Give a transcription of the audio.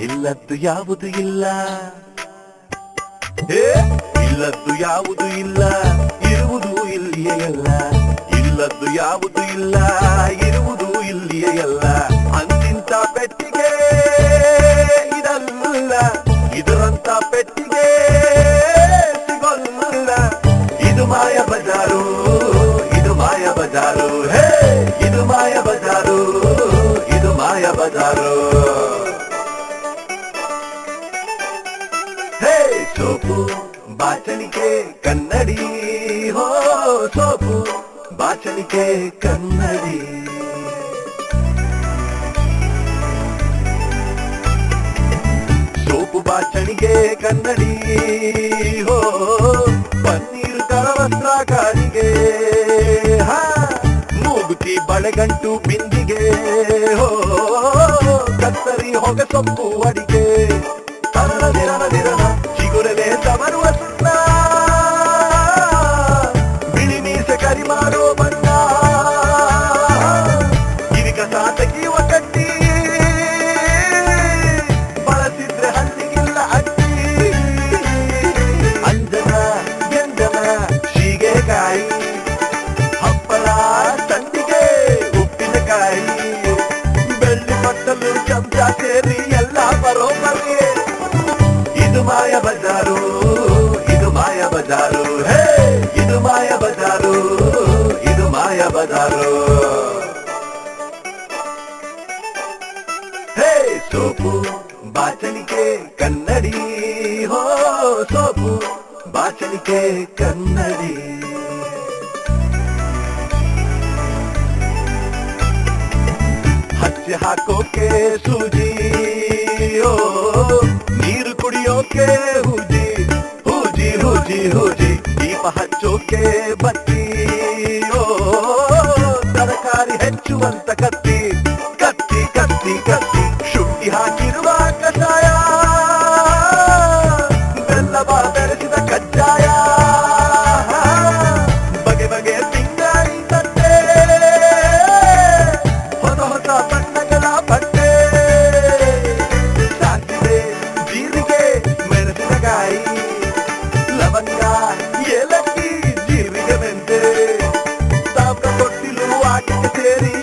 ಇಲ್ಲದ್ದು ಯಾವುದು ಇಲ್ಲ ಹೇ ಇಲ್ಲದ್ದು ಯಾವುದು ಇಲ್ಲ ಇರುವುದು ಇಲ್ಲಿಯೇ ಎಲ್ಲ ಇಲ್ಲದ್ದು ಯಾವುದು ಇಲ್ಲ ಇರುವುದು ಇಲ್ಲಿಯೇ ಎಲ್ಲ ಅಂತಿಂತ ಪೆಟ್ಟಿಗೆ ಇದಲ್ಲ ಇದರಂತ ಪೆಟ್ಟಿಗೆ ಸಿಗೋಲ್ಲ ಇದು ಮಾಯ ಬಜಾರು ಇದು ಮಾಯ ಬಜಾರು ಹೇ ಇದು ಮಾಯ ಬಜಾರು ಇದು ಮಾಯ ಬಜಾರು ಹೇ ಸೋಪು ಬಾಚಣಿಕೆ ಕನ್ನಡಿ ಹೋ ಸೋಪು ಬಾಚಣಿಕೆ ಕನ್ನಡಿ ಸೋಪು ಬಾಚಣಿಗೆ ಕನ್ನಡಿ ಹೋ ಪನ್ನೀರು ಕರವಸ್ತ್ರ ಕಾರಿಗೆ ಹಾ ಮೂಗುತಿ ಬಳೆಗಂಟು ಬಿಂದಿಗೆ ಹೋ ಕತ್ತರಿ ಹೊಗೆ ಸೊಪ್ಪು ಅಡಿಗೆ ತರದಿರದಿರನ ಚಿಗುರಲೆ ತವರುವ ಸುಣ್ಣ ಬಿಳಿ ಮೀಸೆ ಕರಿ ಮಾಡೋ ಬಣ್ಣ ಗಿರಿಕ ಸಾತಕಿಯುವ ಕಟ್ಟಿ ಬಳಸಿದ್ರೆ ಹಳ್ಳಿಗಿಲ್ಲ ಅಡ್ಡಿ ಅಂಜನ ವ್ಯಂಜನ ಶೀಗೆಕಾಯಿ ಹಪ್ಪಳ ಸಂಡಿಗೆ ಉಪ್ಪಿನಕಾಯಿ ಬೆಳ್ಳಿ ಬಟ್ಟಲು ಚಮಚ ಸೇರಿ ಎಲ್ಲ ಬರೋಬರಿ ಇದು ಮಾಯ ಬಜಾರು ಇದು ಮಾಯ ಬಜಾರು ಹೇ ಇದು ಮಾಯ ಬಜಾರು ಇದು ಮಾಯ ಬಜಾರು ಹೇ ಸೋಪು ಬಾಚಣಿಕೆ ಕನ್ನಡಿ ಹೋ ಸೋಪು ಬಾಚಣಿಕೆ ಕನ್ನಡಿ ಹಚ್ಚಿ ಹಾಕೋಕೆ ಸೂಜಿ ಓ ನೀರು ಕುಡಿಯೋಕೆ ಹೂಜಿ ಹೂಜಿ ಹೂಜಿ ಹೂಜಿ ದೀಪ ಹಚ್ಚೋಕೆ ಬತ್ತಿ ಓ ತರಕಾರಿ ಹೆಚ್ಚುವಂತ ಕತ್ತಿ ಕತ್ತಿ ಕತ್ತಿ ಕತ್ತಿ ಶುಂಠಿ ಹಾಕಿರುವ ಕಷಾಯ ಬೆಲ್ಲವ ಬೆರೆಸಿದ ಕಜ್ಜಾಯ ಬಗೆ ಬಗೆ ತಿಂಗಾಳಿ ತಟ್ಟೆ ಹೊಸ ಹೊಸ ಬಣ್ಣಗಳ ಬಟ್ಟೆ ಸಾಸಿವೆ ಜೀರಿಗೆ ಮೆಣಸಿನಕಾಯಿ ಲವಂಗ ಏಲಕ್ಕಿ ಜೀರಿಗೆ ಮೆಂತೆ ತಾಮ್ರ ಕೊಟ್ಟಿಲು ಆಟಿಕೆ ಸೇರಿ